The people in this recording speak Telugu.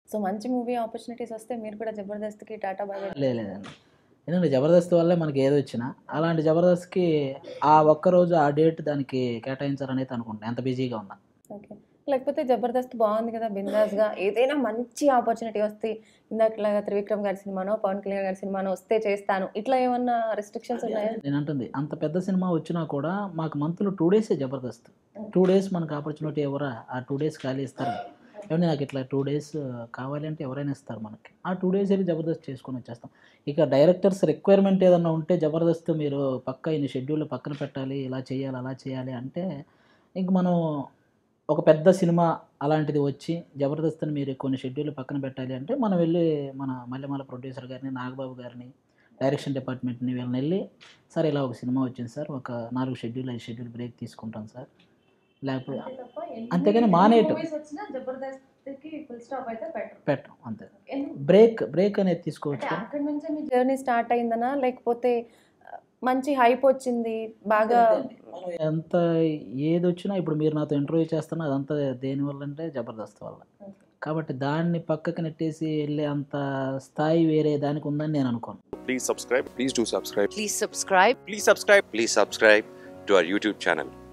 సో మంచి మూవీ ఆపర్చునిటీస్ వస్తే మీరు కూడా జబర్దస్త్కి టాటా బాయ్ లేదు లేదండి ఎందుకంటే జబర్దస్త్ వల్లే మనకి ఏది వచ్చినా అలాంటి జబర్దస్త్కి ఆ ఒక్క రోజు ఆ డేట్ దానికి కేటాయించారనేది అనుకుంటాను ఎంత బిజీగా ఉన్నా ఓకే లేకపోతే జబర్దస్త్ బాగుంది కదా బిందాస్గా ఏదైనా మంచి ఆపర్చునిటీ వస్తే ఇందాకలాగా త్రివిక్రమ్ గారి సినిమానో పవన్ కళ్యాణ్ గారి సినిమానో వస్తే చేస్తాను ఇట్లా ఏమన్నా రెస్ట్రిక్షన్స్ ఉన్నాయా నేను అంటుంది అంత పెద్ద సినిమా వచ్చినా కూడా మాకు మంత్లో టూ డేసే జబర్దస్త్ టూ డేస్ మనకు ఆపర్చునిటీ ఎవరా ఆ టూ డేస్ ఖాళీ ఇస్తారు ఏమంటే నాకు ఇట్లా టూ డేస్ కావాలి అంటే ఎవరైనా ఇస్తారు మనకి ఆ టూ డేస్ వెళ్ళి జబర్దస్త్ చేసుకొని వచ్చేస్తాం ఇక డైరెక్టర్స్ రిక్వైర్మెంట్ ఏదన్నా ఉంటే జబర్దస్త్ మీరు పక్క ఇన్ని షెడ్యూల్ పక్కన పెట్టాలి ఇలా చేయాలి అలా చేయాలి అంటే ఇంక మనం ఒక పెద్ద సినిమా అలాంటిది వచ్చి జబర్దస్త్ని మీరు కొన్ని షెడ్యూల్ పక్కన పెట్టాలి అంటే మనం వెళ్ళి మన మల్లెమాల ప్రొడ్యూసర్ గారిని నాగబాబు గారిని డైరెక్షన్ డిపార్ట్మెంట్ని వీళ్ళని వెళ్ళి సార్ ఇలా ఒక సినిమా వచ్చింది సార్ ఒక నాలుగు షెడ్యూల్ ఐదు షెడ్యూల్ బ్రేక్ తీసుకుంటాం సార్ లేకపోతే అంతేగాని మానేయటం. జబర్దస్త్కి ఫుల్ స్టాప్ అయితే పెట్టరు పెట్టం అంతే బ్రేక్ బ్రేక్ అనేది తీసుకోవచ్చు కదా. అక్కడి నుంచే మీ జర్నీ స్టార్ట్ అయిందనా లేకపోతే ఆ, మంచి హైప్ వచ్చింది బాగా మనం ఎంత ఏది వచ్చినా ఇప్పుడు మీరు నాతో ఇంటర్వ్యూ చేస్తున్నా అదంతా దేనివల్ల అంటే జబర్దస్త్ వల్ల కాబట్టి దాన్ని పక్కకి నెట్టేసి వెళ్ళే అంత స్థాయి వేరే దానికి ఉందని నేను అనుకోను Please subscribe. Please do subscribe. Please subscribe. Please subscribe. Please subscribe to our YouTube channel.